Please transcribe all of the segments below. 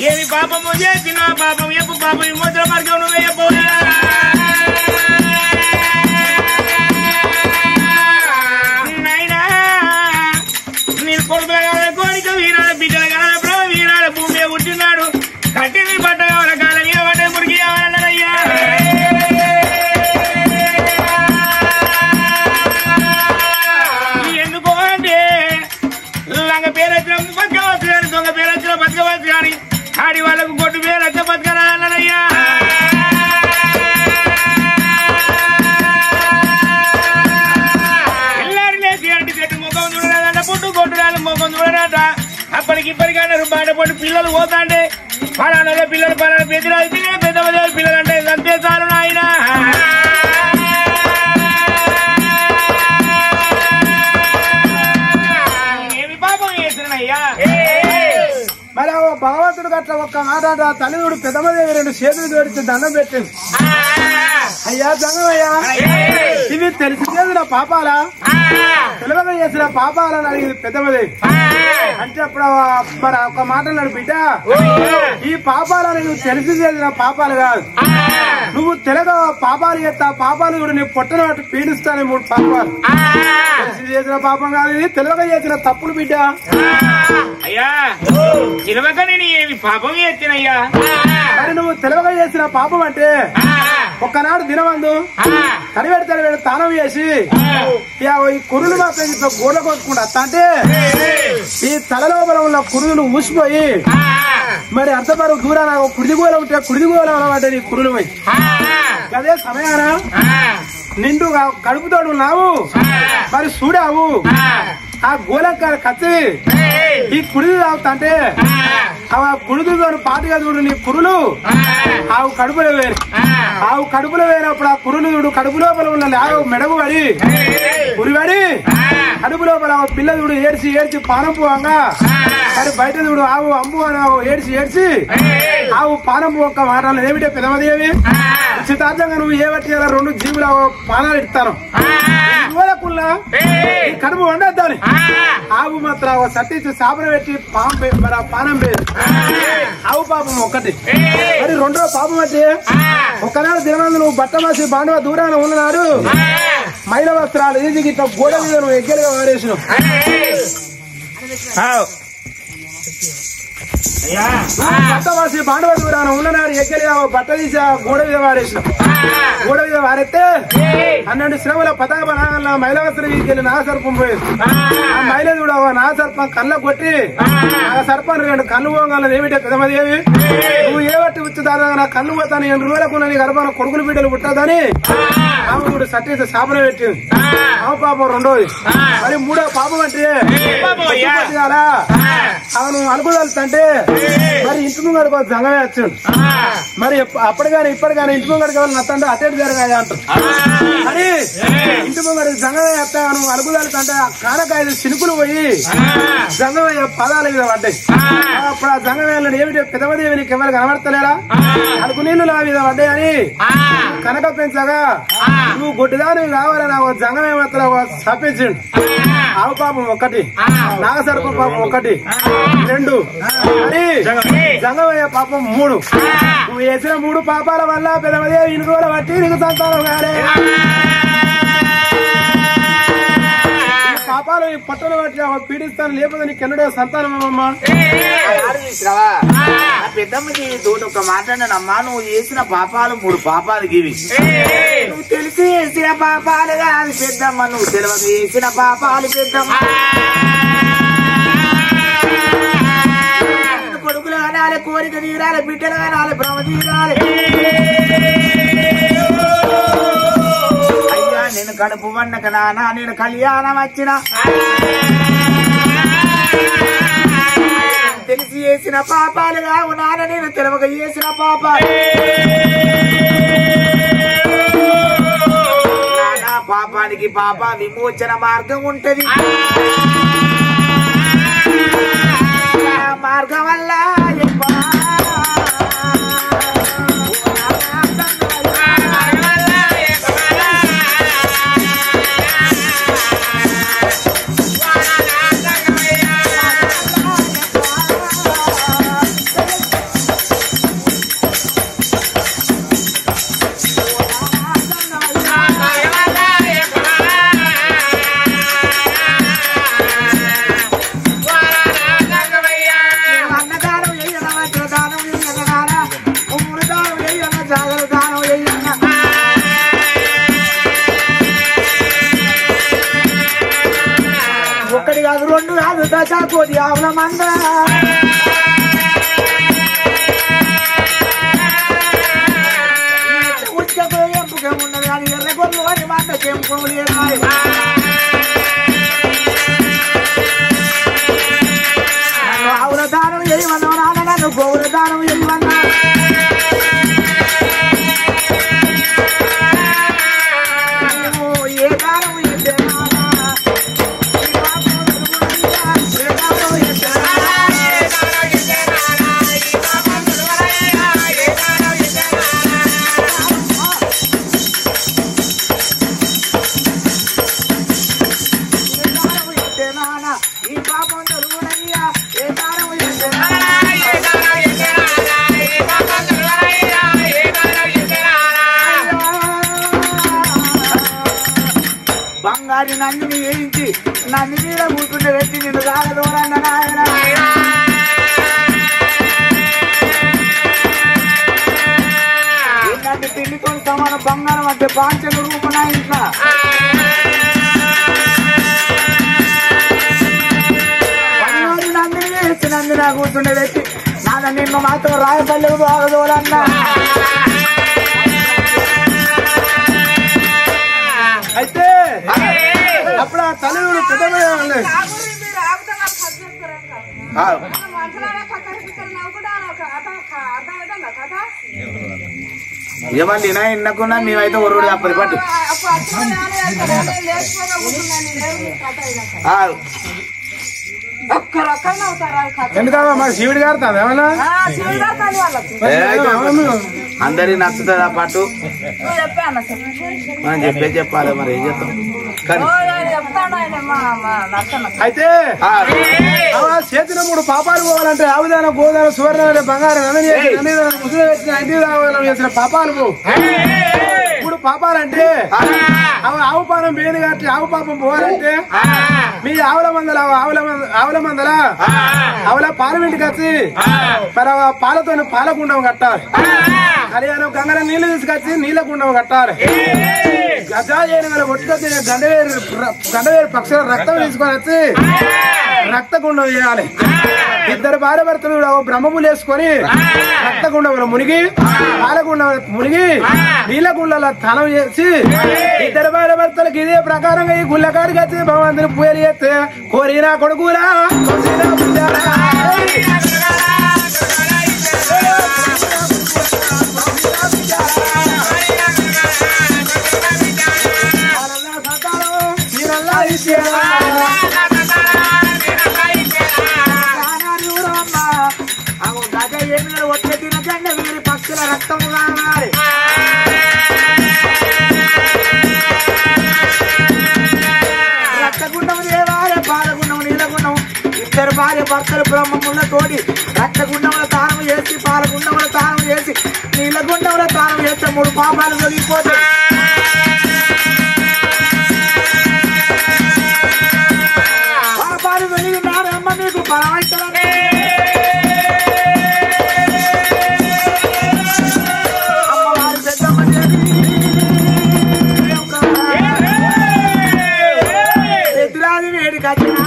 ఏమి పాపము చేసిన పాపం ఎప్పు పాపం ఈ ముద్ర మార్గం నువ్వే చెప్పవునా నాయనా నేను కొడుకు కావాలి కోరిక వీరాల బిడ్డలు కావాలి ప్రభు వీరాల భూమి మీద పుట్టినాడు కట్టింది బట్ట కావాలి కాళ్ళ మీద పట్టే మురికి కావాలన్నయ్యా ఎందుకు అంటే లంగ పేరు వచ్చిన బతకవచ్చు కానీ దొంగ పేరు వచ్చిన బతకవచ్చు కానీ ఆడి వాళ్ళకు కొట్టు పేరు వచ్చే బతకరా అన్నయ్యా ఎల్లారు లేచి అంటే చెట్టు ముఖం చూడరాదంట పుట్టు కొట్టురాలు ముఖం చూడరాట అప్పటికి ఇప్పటికి అన్నారు బాట పట్టు పిల్లలు పోతాండే పలానా పిల్లలు పలానా పెద్దరాజు పిల్లలు పెద్ద పెద్ద పిల్లలు అంటే చంపేశారు నాయన ఏమి పాపం చేసినయ్యా మరి ఆ భగవంతుడు గట్ల ఒక్క మాట అంటే ఆ తల్లిదుడు పెద్దమదేవి రెండు చేతులు జోడించి దండం పెట్టింది అయ్యా దంగమయ్యా ఇవి తెలిసి చేసిన పాపాలా తెలివగా చేసిన పాపాలని అడిగింది పెద్దమదేవి అంటే అప్పుడు ఆ- మరి ఒక మాట అన్నాడు బిడ్డ ఈ పాపాలని నువ్వు తెలిసి చేసిన పాపాలు కాదు నువ్వు తెలగ పాపాలు చేస్తా పాపాలు కూడా నీ పొట్టన పట్టి పీడిస్తానే మూడు పాపాలు తెలిసి చేసిన పాపం కాదు ఇది తెలివగా చేసిన తప్పులు బిడ్డ అయ్యా చిలవక నేను ఏమి పాపం చేసినయ్యా మరి నువ్వు తెలివగా చేసిన పాపం అంటే ఒక్కనాడు దినమందు తడివేడు తడివేడు తానం చేసి ఇక ఈ కురులు మాత్రం ఇట్లా గోడ కొట్టుకుంటా అత్త అంటే ఈ తలలోపల ఉన్న కురులు ఊసిపోయి మరి అంతవరకు దూరాన ఒక కుడిది గోల ఉంటే కుడిది గోల అంటే నీ కురులు పోయి అదే సమయాన నిండు కడుపుతోడు ఉన్నావు మరి చూడావు ఆ గోలంకార కత్తి ఈ కుడిది తాగుతా అంటే ఆ కుడిదితో పాటుగా చూడు నీ కురులు ఆవు కడుపులో వేరు ఆవు కడుపులో వేరినప్పుడు ఆ కురులు చూడు కడుపు లోపల ఉన్న లాగ మెడగు పడి ఉరివడి కడుపు లోపల ఆ పిల్ల చూడు ఏడ్చి ఏడ్చి పానం పోవంగా మరి బయట చూడు ఆవు అమ్ము అని ఆవు ఏడ్చి ఏడ్చి ఆవు పానం ఒక్క మాటలు ఏమిటే పెదమదేవి చితార్థంగా నువ్వు ఏ బట్టి ఇలా రెండు జీవులు ఆవు పానాలు ఇస్తాను ఇవ్వలేకున్నా ఈ కడుపు వండద్దాని ఆవు మాత్రం ఒక సట్టించి సాపన పెట్టి పాము పే- మరి ఆ పానం పేరు ఆవు పాపం ఒకటి మరి రెండో పాపం అంటే ఒకనాడు దినమందు నువ్వు బట్ట మాసి బాండవ దూరాన ఉన్ననాడు మహిళ వస్త్రాలు ఈజీ ఇట్లా గోడ మీద నువ్వు ఎగ్గలిగా వారేసినావు బట్ట మాసి బాండవ దూరాన ఉన్ననాడు ఎగ్గలిగా బట్ట తీసి ఆ గోడ మీద వారేసినావు గోడ మీద వారెత్తే పన్నెండు శ్రమల పతాక బలాగల మహిళ వస్త్రం వెళ్ళి నా సర్పం పోయేది ఆ మహిళ చూడ నా సర్పం కళ్ళ కొట్టి ఆ సర్పాన్ని రెండు కళ్ళు పోగలదు ఏమిటే పెదమదేవి నువ్వు ఏ బట్టి ఉచ్చు దాదా నా కళ్ళు పోతాను ఎన్ని రోజులకు నీ గర్భాన కొడుకులు బిడ్డలు పుట్టదని ఆమె కూడా సట్టించి శాపన పెట్టింది ఆమె పాపం రెండోది మరి మూడో పాపం అంటే పాపం అయ్యా? పట్టియాలా? అవును అనుకోగలుగుతుంటే మరి ఇంటి ముంగడికి ఒక జంగమే వచ్చిండు మరి అప్పటి కానీ ఇప్పటి కానీ ఇంటి ముంగడికి ఎవరు నత్తంటే అటెండ్ జరగాయ అంటారు మరి ఇంటి ముంగడికి జంగమే ఎత్తాను అనుకుదలుతుంటే ఆ కానకాయ చినుకులు పోయి జంగమయ్య పదాల మీద పడ్డాయి అప్పుడు ఆ జంగమయ్యలో ఏమిటి పెదవదేవి నీకు ఎవరు కనబడతలేరా అడుగు నీళ్లు నా మీద పడ్డాయని కనక పెంచగా నువ్వు గుడ్డిదాని కావాలని నాకు జంగమే మాత్రం తప్పించిండు ఆవు పాపం ఒకటి నాగసర్ప పాపం ఒకటి రెండు మరి జంగమయ్య పాపం మూడు నువ్వు వేసిన మూడు పాపాల వల్ల పెదవదేవి ఇన్ని రోజులు బట్టి నీకు సంతానం కాలే ఈ పాపాలు ఈ పట్టణ బట్టి ఆ పీడిస్తాను లేకపోతే నీకు ఎన్నడో సంతానం అమ్మా ఆరు చూసినావా ఆ పెద్దమ్మకి తోటి ఒక మాట అన్నానమ్మా నువ్వు చేసిన పాపాలు మూడు పాపాలు గివి నువ్వు తెలిసి చేసిన పాపాలు కాదు పెద్దమ్మ నువ్వు తెలియక చేసిన పాపాలు పెద్దమ్మ కొడుకులు అనాలి కోరిక తీరాలి బిడ్డలు అనాలి భ్రమ తీరాలి అయ్యా నేను కడుపు వన్నక నానా నేను కళ్యాణం వచ్చిన తెలిసి చేసిన పాపాలు కావు నాన్న నేను తెలవక చేసిన పాపాలు నానా పాపానికి పాప విమోచన మార్గం ఉంటది ఆ మార్గం వల్ల ఎప్ప- కాదు రెండు కాదు దశ కోటి ఆవుల మంద ఉచ్చకు ఎంపుగా ఉన్నది కానీ ఎర్ర గొర్రెలు అని మాట చెంపు లేదు నన్ను ఆవుల దానం చేయమన్నా నాన్న నన్ను గోవుల దానం చేయమన్నా నువ్వు ఏ దానం ఇస్తే నాన్న? ఈ పాపం నలుగురయ్యా, ఏ దానం ఇస్తే నాన్న? ఏ దానం ఇస్తే నాన్న? ఈ పాపం నలుగురయ్యా, ఏ దానం ఇస్తే నాన్న? బంగారి నందిని వేయించి నంది మీద కూర్చుంటే పెట్టి నిన్ను తాగదోరన్న నాయన ఏంటంటే పిండితో సమాన బంగారం అంటే పాంచల రూపన ఇంట్లో బంగారి నందిని వేసి నందిన కూర్చుంటే పెట్టి నాన్న నిన్ను మాత్రం రాయపల్లెకు తాగదోరన్న అయితే అప్పుడు ఆ తల్లి పెద్ద ఏమండి నా ఇన్నకున్నా మేమైతే ఒరుడు తప్పదు పట్టు ఆ, ఒక్క రకంగా అవుతారా ఈ కథ? ఎందుకమ్మా మాకు శివుడి గారు ఏమన్నా ఆ, శివుడు కానీ వాళ్ళకి ఏ, అయితే అందరికి నచ్చుతుందా పాటు నువ్వు చెప్పాను అసలు మనం చెప్పేది చెప్పాలి మరి ఏం చేస్తాం కానీ ఓ, ఆయన చెప్తాడు ఆయన మా మా నచ్చన అయితే ఆ, ఆ చేతిన మూడు పాపాలు పోవాలంటే ఆవుదాన గోదాన సువర్ణ అనే బంగారం నన్ను చేసి నన్ను ముసుగు వేసిన ఇంటికి రావాలని చేసిన పాపాలు పో ఇప్పుడు పాపాలంటే అవి ఆవు పానం వేరు కాబట్టి ఆవు పాపం పోవాలంటే మీ ఆవుల మందల ఆవుల మంద ఆవుల మందల ఆవుల పాల ఇంటికి వచ్చి మరి ఆ పాలతో పాలకుండం కట్టాలి కళ్యాణం గంగల నీళ్లు తీసుకొచ్చి నీళ్ళ కుండం కట్టాలి గజా ఏనుగల కొట్టుకొచ్చి గండవేరు గండవేరు పక్షుల రక్తం తీసుకొని వచ్చి రక్తగుండం చేయాలి ఇద్దరు భార్య భర్తలు కూడా ఓ బ్రహ్మములు వేసుకొని రక్తగుండంలో మునిగి పాలగుండం మునిగి నీళ్ళగుండల తనం చేసి ఇద్దరు భార్య భర్తలకు ఇదే ప్రకారంగా ఈ గుళ్ళకాడికి వచ్చి భగవంతుని పూజలు చేస్తే కోరినా కొడుకులా కోరినా బిడ్డలా. వాళ్ళ సంతానం వీరల్లా ఇచ్చేలా. గజ ఏనుగలు వచ్చే తినకండి వీరి పక్షుల రక్తము కావాలి రక్తగుండం దేవాలయ పాలగుండం నీలగుండం ఇద్దరు భార్య భర్తలు బ్రహ్మముల తోడి రక్తగుండంలో తానం చేసి పాలగుండంలో తానం చేసి నీలగుండంలో తానం చేస్తే మూడు పాపాలు తొలగిపోతాయి పాపాలు తొలగినారమ్మ మీకు పరమైతే అమ్మవారి పెద్దమ్మ పెద్దరాజు వేడికి వచ్చినా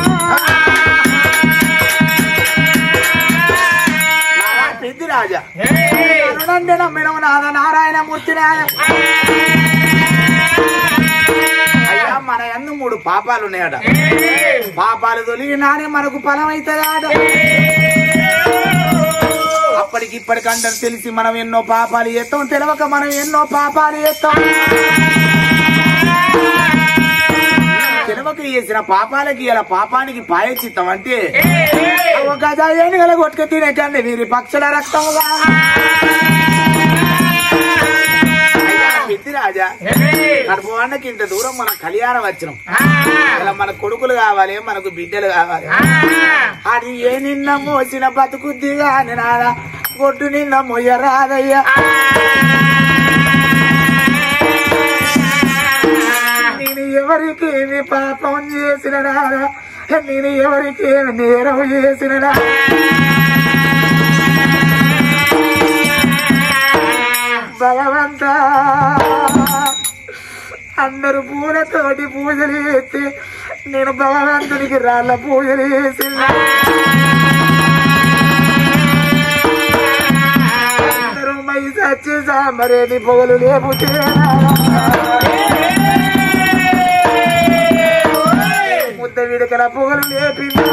పెద్ద రాజా అరుణండి నమ్మిన నాద నారాయణమూర్తి నాయ అయ్యా మన ఎందు మూడు పాపాలు ఉన్నాయట పాపాలు తొలగినానే మనకు ఫలం అవుతుందాట అప్పటికి ఇప్పటికంటే తెలిసి మనం ఎన్నో పాపాలు చేస్తాం తెలవక మనం ఎన్నో పాపాలు చేస్తాం తెలవక చేసిన పాపాలకి ఇలా పాపానికి పాయచిత్తం అంటే ఒక గజ ఏనుగల కొట్టుకు తినేకండి వీరి పక్షుల రక్తముగా అయ్యా, పెద్ది రాజా కడుపు వాడికి ఇంత దూరం మనం కళ్యాణం వచ్చినాం ఇలా మన కొడుకులు కావాలి మనకు బిడ్డలు కావాలి అది ఏ నిన్న మోసిన బతుకుద్దిగా నాదా కొట్టు నిన్న మొయ్యరాదయ్యా నేను ఎవరికి ఏమి పాపం చేసిన నాదా నేను ఎవరికి ఏమి నేరం చేసిన నాదా? భగవంతా అందరు పూలతోటి పూజలు చేస్తే నేను భగవంతునికి రాళ్ళ పూజలు చేసి అందరూ మై సచ్చి సాంబరేని పొగలు లేపుతే ముద్ద విడకల పొగలు లేపిందా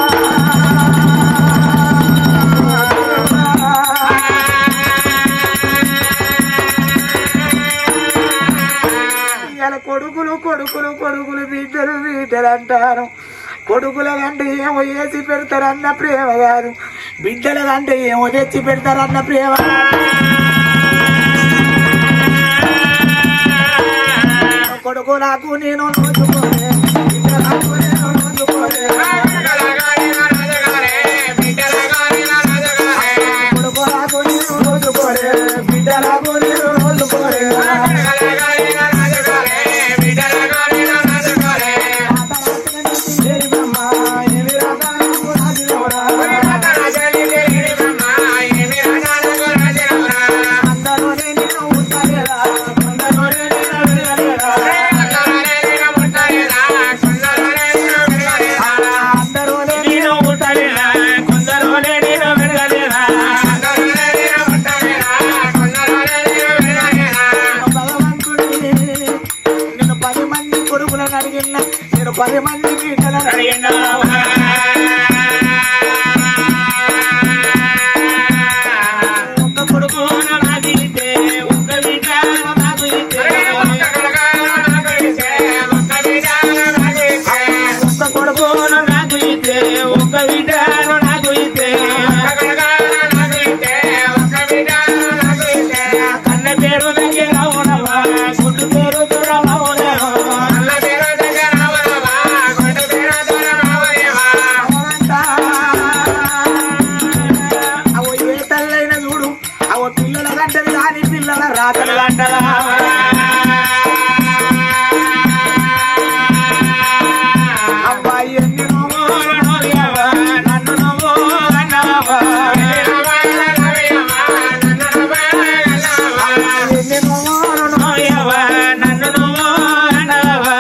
ఇవాళ కొడుకులు కొడుకులు కొడుకులు బిడ్డలు బిడ్డలు అంటారు కొడుకుల కంటే ఏమో వేసి పెడతారన్న ప్రేమ కాదు బిడ్డల కంటే ఏమో తెచ్చి పెడతారన్న ప్రేమ కొడుకు నాకు నేను నోచుకోలే బిడ్డ నాకు నేను నోచుకోలే కొడుకు నాకు నేను నోచుకోలే బిడ్డ నాకు నేను నోచుకోలే ఏమి బ్రహ్మ, ఏమి రాధా, నాకు రాజులవరా. అందరూనే నేను ఉంటానేరా, కొందరూనే నేను విడగలేరా. అందరూనే నేను ఉంటానేనా కొందరునే నేను విడగలేనా భగవంతుడిని నేను పది మంది కొడుకులను అడిగిన నేను పది మంది బిడ్డలను అడిగిన ఒక్క కొడుకు నాకు ఇస్తే ఒక్క బిడ్డ నాకు ఇస్తే ఒక్క కొడుకు నాకు ఇస్తే ఒక్క బిడ్డ నాకు ఇస్తే కన్న పేరు దగ్గర ఉన్నవా గుడ్డు పేరు దూరం అవునేవా అవో ఏ తల్లైనా చూడు అవో పిల్లల గంటది కానీ పిల్లల రాతలు గంటలా అబ్బాయి ఎన్ని నన్ను నువ్వు అన్నావా ఎన్ని నోరు నోయవా నన్ను నువ్వు అన్నావా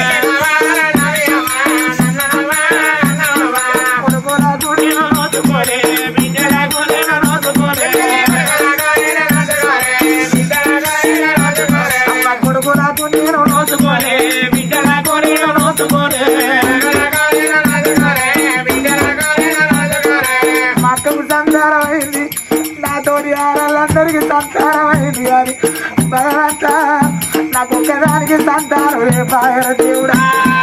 కొడుకుల చూడి నేను నోచుకోలే బిడ్డలకు నేను నోచుకోలే అమ్మ కొడుకుల చూడి నేను నోచుకోలే బిడ్డలకు నేను నోచుకోలే మా అక్కకు సంసారం అయింది నాతోటి ఆడవాళ్ళందరికీ సంసారం అయింది అని భగవంత నాకు ఒక్కదానికి సంతానం రేపాయన దేవుడా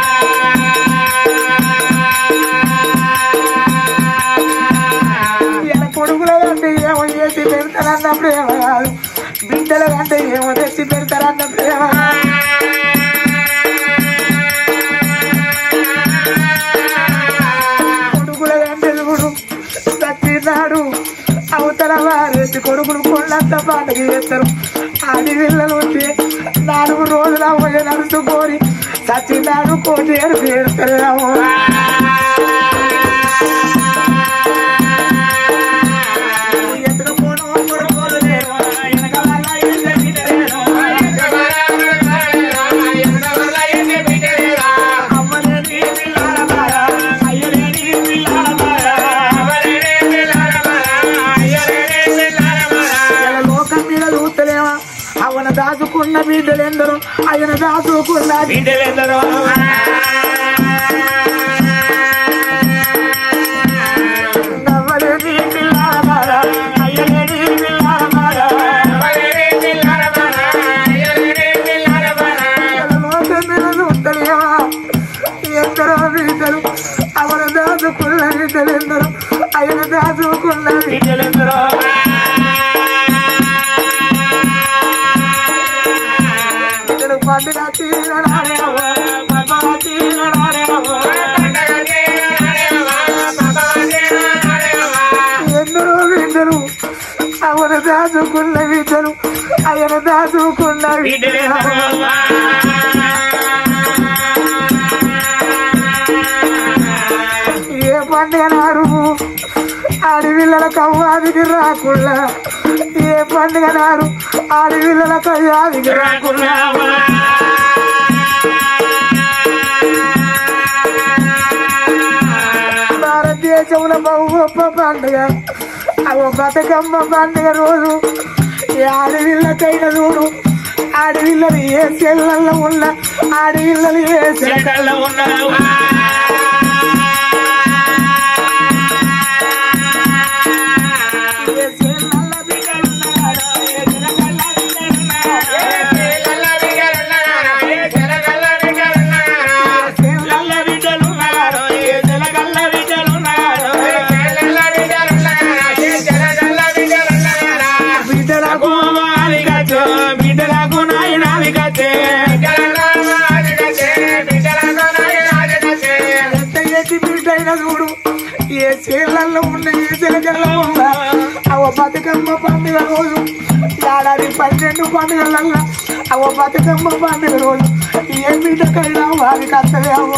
ఈయన కొడుకుల కంటే ఏమో చేసి పెడతారన్న ప్రేమ కాదు బిడ్డల కంటే ఏమో తెచ్చి పెడతారన్న ప్రేమ కొడుకుల కంటే చూడు సచ్చినాడు అవతల వారేసి కొడుకులు కొండంత పండుగ చేస్తారు ఆడి పిల్లలు ఉంటే నాలుగు రోజుల పోయి నడుచుకొని సచ్చినాడు కోటేరు పేరుతారు ఎత్తుకు పోను కొడుకోలు లేరు వెనక వాళ్ళ ఇళ్ళ బిడ్డలేరు. అమ్మలేని పిల్లల బాధ, అయ్యలేని పిల్లల బాధ. ఇలా లోకం మీద చూస్తలేమా అవన దాచుకున్న బిడ్డలెందరూ ఆయన దాచుకున్న బిడ్డలెందరో నవ్వలేని పిల్లల బాధ, అయ్యలేని పిల్లల బాధ. ఇలా లోకం మీద చూస్తలేమా ఎందరో బిడ్డలు అవన దాచుకున్న బిడ్డలెందరూ ఆయన దాచుకున్న బిడ్డ బిడ్డలెందరో బిడ్డలు పండుగ తీరడాడే భగవతి నడాడేవో ఎందరో బిడ్డలు అవన దాచుకున్న బిడ్డలు ఆయన దాచుకున్న బిడ్డలెందరో ఏ పండుగ నాడు ఆడపిల్లల కవ్వాదికి రాకుండా ఏ పండుగ నాడు ఆడపిల్లల కయ్యాదికి రాకున్నావా హిందువుల బహు గొప్ప పండుగ అవ బతుకమ్మ పండుగ రోజు ఈ ఆడవిళ్ళకైన చూడు ఆడవిళ్ళని ఏ సెల్లలో ఉన్న ఆడవిళ్ళని ఏ సెల్ చిలకల్లో ఉన్నావు ఏ సెల్లలో బిడ్డలున్నారో, ఏ చిలకల్ల బిడ్డలున్నారో, ఏ చిలకల్ల బిడ్డలున్నారా? ఏ చిలకల్ల బిడ్డలున్నారా? సెల్లలో బిడ్డలున్నారో, ఏ చిలకల్ల బిడ్డలున్నారో, ఏ చిలకల్ల బిడ్డలున్నారా? ఏ చిలకల్ల బిడ్డలున్నారా? బిడ్డలకు అలిగచ్చే, బిడ్డలకు నాయనాది కచ్చే. బిడ్డలకు నాయనాది కచ్చే, బిడ్డలకు నాయనాది కచ్చే. ఎంత ఎత్తి బిడ్డైన చూడు ఏ చీరలలో ఉన్న ఏ చిలకల్లో ఉన్న అవ బతుకమ్మ పండుగ రోజు ఏడాది పన్నెండు పండుగలల్లా అవ బతుకమ్మ పండుగ రోజు ఏ బిడ్డకైనా వారికి అత్తలే అవ్వ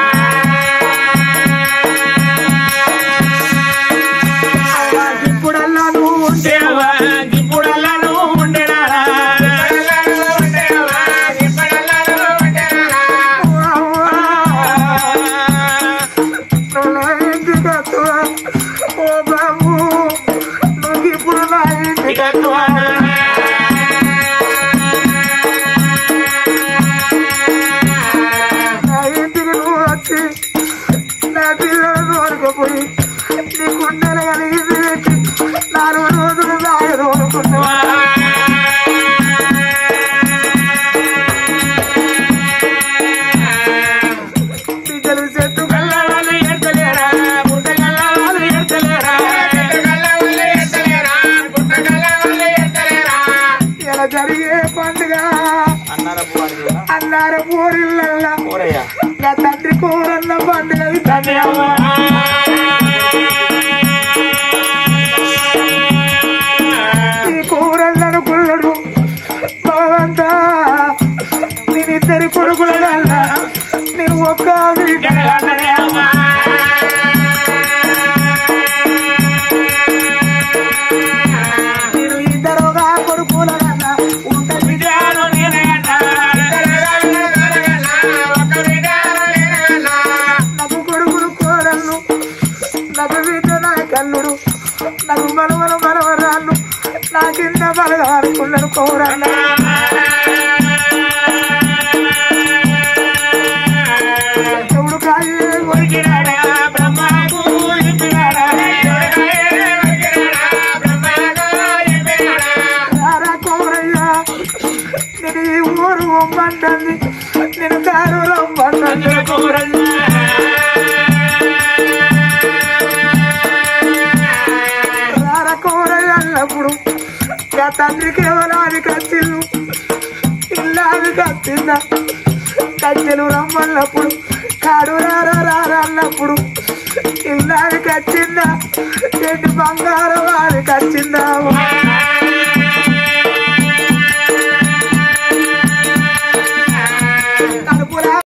ఇప్పుడల్లా నువ్వు ఉంటే దేవా, ఇప్పుడల్లా నువ్వు ఉండేనారా? ఇప్పుడల్లా నువ్వు ఉండేవా? ఇప్పుడల్లా నువ్వు ఉండేనారా? నువ్వు ఇంటికి వస్తావా? ఓ బాబు నువ్వు ఇప్పుడు నా ఇంటికి వస్తావా? నా ఇంటికి నువ్వు వచ్చి నా పిల్లలు తోడుకుపోయి నీ గుండెలు కలిగి పెట్టి నాలుగు రోజులు దాగి తోడుకున్నావా బిడ్డలు చెట్టు కళ్ళవాళ్ళు ఎత్తలేరా? పుట్టగళ్ళవాళ్ళు ఎత్తలేరా? పుట్టగళ్ళవాళ్ళు ఎత్తలేరా? పుట్టగళ్ళవాళ్ళు ఎత్తలేరా? ఇలా జరిగే పండుగ అన్నార పూరిళ్ళల్లా నా తండ్రి కూరన్న పండుగ ఇది తండ్రి అవ్వ ఈ కూరళ్ళను కుళ్ళడు భగవంతా నేనిద్దరి కొడుకుల వల్ల నేను ఒక్క బిడ్డ జగలన్ననే అమ్మా. నేను ఇద్దరుగా కొడుకుల వల్ల ఉంట బిడ్డలు నేనే అన్నా. ఇద్దరు కలగన్నా, ఒక్క బిడ్డలు నేనే అన్నా. నాకు కొడుకులు కోడళ్ళు నాకు బిడ్డ నా కల్లుడు నాకు మనవలు మనవరాళ్ళు నా కింద బలగానుకున్నాడు కోరన్న దేవుడు కాయే ఉరికినాడా, బ్రహ్మకు ఇప్పినాడా? ఎవరికాయే ఉరికినాడా, బ్రహ్మకు ఇప్పినాడా? రారా కోరయ్యా నేను ఈ ఊరు ఒమ్మంటుంది నేను కారు రమ్మంటుంది అందులో కూరన్నా. రారా కోరయ్య అన్నప్పుడు నా తండ్రికి ఎవరాది కచ్చిల్లు ఇల్లాది కచ్చిందా కచ్చెలు రమ్మన్నప్పుడు కాడు రారా రారా అన్నప్పుడు ఇల్లాది కచ్చిందా ఏంటి బంగారం వారి కచ్చిందా